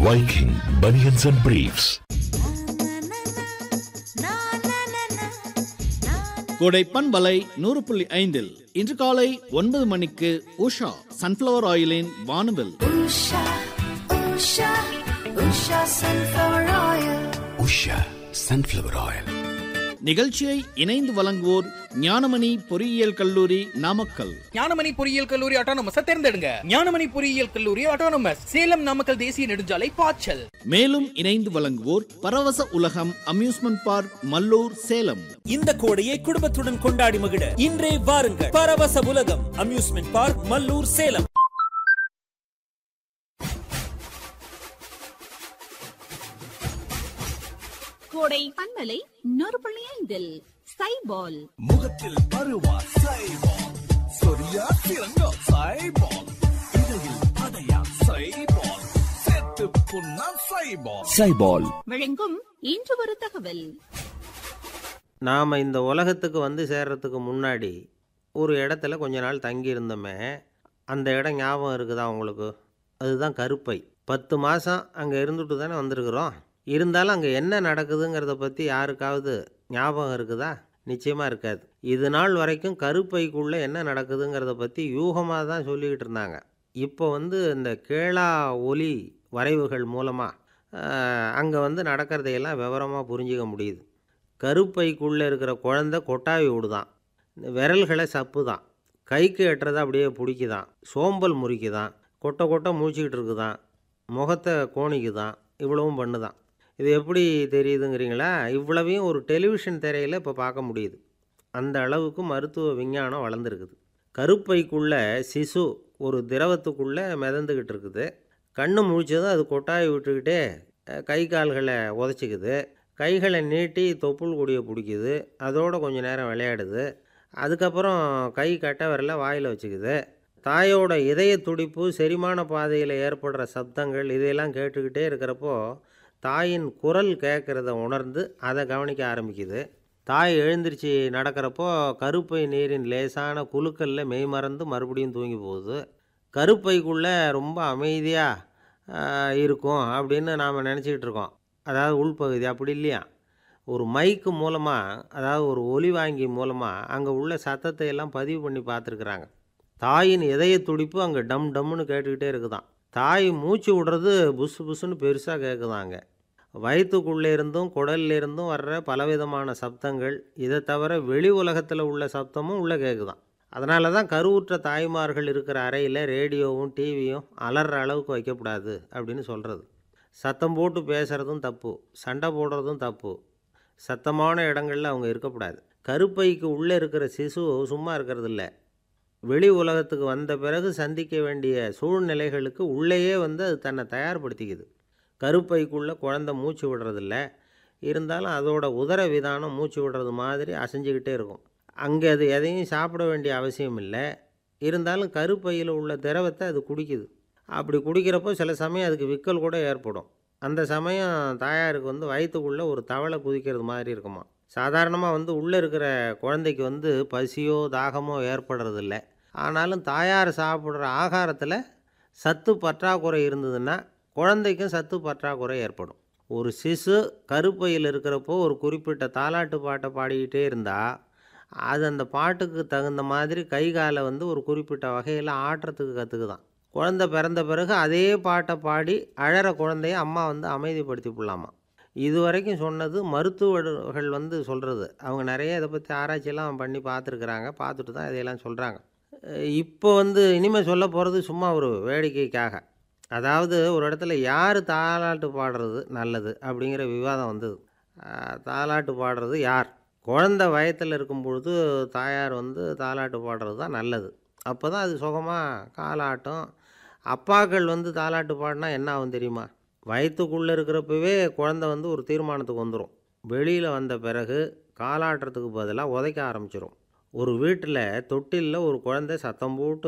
Viking Bunions and Briefs. கோடை பண்பலை நூறு புள்ளி ஐந்தில் இன்று காலை ஒன்பது மணிக்கு உஷா சன்ஃப்ளவர் ஆயிலின் வானவில் Usha, Usha, Usha sunflower oil. Usha sunflower oil நிகழ்ச்சியை இணைந்து வழங்குவோர் ஞானமணி பொறியியல் கல்லூரி நாமக்கல் ஞானமணி பொறியியல் கல்லூரி ஆட்டோனமஸ் தேர்ந்தெடுங்க ஞானமணி பொறியியல் கல்லூரி ஆட்டோனமஸ் சேலம் நாமக்கல் தேசிய நெடுஞ்சாலை பாய்ச்சல் மேலும் இணைந்து வழங்குவோர் பரவச உலகம் அம்யூஸ்மெண்ட் பார்க் மல்லூர் சேலம் இந்த கோடையை குடும்பத்துடன் கொண்டாடி மகிழ இன்றே வாருங்கள் பரவச உலகம் அம்யூஸ்மெண்ட் பார்க் மல்லூர் சேலம் கோடை பண்பலை நூறு புள்ளி ஐந்தில் சைபால் முகத்தில் பருவா சைபால் சொரியா திறங்கோ சைபால் இடையில் அடையா சைபால் செத்து புண்ணா சைபால் சைபால் வழங்கும் இன்று ஒரு தகவல் நாம் இந்த உலகத்துக்கு வந்து சேர்றதுக்கு முன்னாடி ஒரு இடத்துல கொஞ்ச நாள் தங்கி இருந்தோமே அந்த இடம் ஞாபகம் இருக்குதா உங்களுக்கு அதுதான் கருப்பை பத்து மாதம் அங்கே இருந்துட்டு தானே வந்திருக்கிறோம் இருந்தாலும் அங்கே என்ன நடக்குதுங்கிறத பற்றி யாருக்காவது ஞாபகம் இருக்குதா நிச்சயமாக இருக்காது இது நாள் வரைக்கும் கருப்பைக்குள்ளே என்ன நடக்குதுங்கிறத பற்றி யூகமாக தான் சொல்லிக்கிட்டு இருந்தாங்க இப்போ வந்து இந்த கேளா ஒலி வரைவுகள் மூலமாக அங்கே வந்து நடக்கிறதையெல்லாம் விவரமாக புரிஞ்சிக்க முடியுது கருப்பைக்குள்ளே இருக்கிற குழந்தை கொட்டாவி விடுதான் இந்த விரல்களை சப்புதான் கைக்கு எட்டுறதை அப்படியே பிடிக்குதான் சோம்பல் முறிக்குதான் கொட்டை கொட்டை மூச்சிக்கிட்டு இருக்குதான் முகத்தை கோணிக்குதான் இவ்வளவும் பண்ணுதான் இது எப்படி தெரியுதுங்கிறீங்களா இவ்வளவையும் ஒரு டெலிவிஷன் திரையில் இப்போ பார்க்க முடியுது அந்த அளவுக்கு மருத்துவ விஞ்ஞானம் வளர்ந்துருக்குது கருப்பைக்குள்ளே சிசு ஒரு திரவத்துக்குள்ளே மிதந்துக்கிட்டு இருக்குது கண்ணு முழிச்சதும் அது கொட்டாய் விட்டுக்கிட்டே அஹ், கை கால்களை உதச்சிக்குது கைகளை நீட்டி தொப்புள் கொடியை பிடிக்குது அதோட கொஞ்ச நேரம் விளையாடுது அதுக்கப்புறம் கை கட்ட விரல வாயில் வச்சுக்குது தாயோட இதய துடிப்பு செரிமான பாதையில் ஏற்படுற சப்தங்கள் இதையெல்லாம் கேட்டுக்கிட்டே இருக்கிறப்போ தாயின் குரல் கேட்குறத உணர்ந்து அதை கவனிக்க ஆரம்பிக்குது தாய் எழுந்திருச்சு நடக்கிறப்போ கருப்பை நீரின் லேசான குலுக்கல்ல மெய்மறந்து மறுபடியும் தூங்கி போகுது கருப்பைக்குள்ளே ரொம்ப அமைதியாக இருக்கும் அப்படின்னு நாம் நினச்சிக்கிட்டு இருக்கோம் அதாவது உள்பகுதி அப்படி இல்லையா ஒரு மைக்கு மூலமாக அதாவது ஒரு ஒலி வாங்கி மூலமாக அங்கே உள்ள சத்தத்தை எல்லாம் பதிவு பண்ணி பார்த்துருக்குறாங்க தாயின் இதய துடிப்பு அங்கே டம் டம்னு கேட்டுக்கிட்டே இருக்குதாம் தாய் மூச்சு விடுறது புசு புசுன்னு பெருசாக கேட்குதாங்க வயிற்றுக்குள்ளே இருந்தும் குடல்ல இருந்தும் வர்ற பலவிதமான சப்தங்கள் இதை தவிர வெளி உலகத்தில் உள்ள சப்தமும் உள்ளே கேட்குதாம் அதனால தான் கருவுற்ற தாய்மார்கள் இருக்கிற அறையில் ரேடியோவும் டிவியும் அலற அளவுக்கு வைக்கக்கூடாது அப்படின்னு சொல்கிறது சத்தம் போட்டு பேசுகிறதும் தப்பு சண்டை போடுறதும் தப்பு சத்தமான இடங்களில் அவங்க இருக்கக்கூடாது கருப்பைக்கு உள்ளே இருக்கிற சிசு சும்மா இருக்கிறது இல்லை வெளி உலகத்துக்கு வந்த பிறகு சந்திக்க வேண்டிய சூழ்நிலைகளுக்கு உள்ளேயே வந்து அது தன்னை தயார்படுத்திக்குது கருப்பைக்குள்ளே குழந்த மூச்சு விடுறதில்ல இருந்தாலும் அதோட உதர விதானம் மூச்சு விடுறது மாதிரி அசைஞ்சுக்கிட்டே இருக்கும் அங்கே அது எதையும் சாப்பிட வேண்டிய அவசியம் இல்லை இருந்தாலும் கருப்பையில் உள்ள திரவத்தை அது குடிக்குது அப்படி குடிக்கிறப்போ சில சமயம் அதுக்கு விக்கல் கூட ஏற்படும் அந்த சமயம் தாயாருக்கு வந்து வயிற்றுக்குள்ளே ஒரு தவளை குதிக்கிறது மாதிரி இருக்குமா சாதாரணமாக வந்து உள்ளே இருக்கிற குழந்தைக்கு வந்து பசியோ தாகமோ ஏற்படுறதில்ல ஆனாலும் தாயார் சாப்பிட்ற ஆகாரத்தில் சத்து பற்றாக்குறை இருந்ததுன்னா குழந்தைக்கும் சத்து பற்றாக்குறை ஏற்படும் ஒரு சிசு கருப்பையில் இருக்கிறப்போ ஒரு குறிப்பிட்ட தாலாட்டு பாட்டை பாடிக்கிட்டே இருந்தால் அது அந்த பாட்டுக்கு தகுந்த மாதிரி கை காலை வந்து ஒரு குறிப்பிட்ட வகையில் ஆட்டுறதுக்கு கற்றுக்குதான் குழந்தை பிறந்த பிறகு அதே பாட்டை பாடி அழற குழந்தைய அம்மா வந்து அமைதிப்படுத்தி விடலாமா இது வரைக்கும் சொன்னது மருத்துவர்கள் வந்து சொல்கிறது அவங்க நிறைய இதை பற்றி ஆராய்ச்சியெல்லாம் பண்ணி பார்த்துருக்குறாங்க பார்த்துட்டு தான் இதையெல்லாம் சொல்கிறாங்க இப்போ வந்து இனிமேல் சொல்ல போகிறது சும்மா ஒரு வேடிக்கைக்காக அதாவது ஒரு இடத்துல யார் தாலாட்டு பாடுறது நல்லது அப்படிங்கிற விவாதம் வந்தது அஹ், தாலாட்டு பாடுறது யார் குழந்தை வயத்தில் இருக்கும் பொழுது தாயார் வந்து தாலாட்டு பாடுறது தான் நல்லது அப்போ தான் அது சுகமாக காலாட்டம் அப்பாக்கள் வந்து தாலாட்டு பாடினா என்ன ஆகும் தெரியுமா வயிற்றுக்குள்ளே இருக்கிறப்பவே குழந்தை வந்து ஒரு தீர்மானத்துக்கு வந்துடும் வெளியில் வந்த பிறகு காலாட்டுறதுக்கு பதிலாக உதைக்க ஆரம்பிச்சிடும் ஒரு வீட்டில் தொட்டிலில் ஒரு குழந்தை சத்தம் போட்டு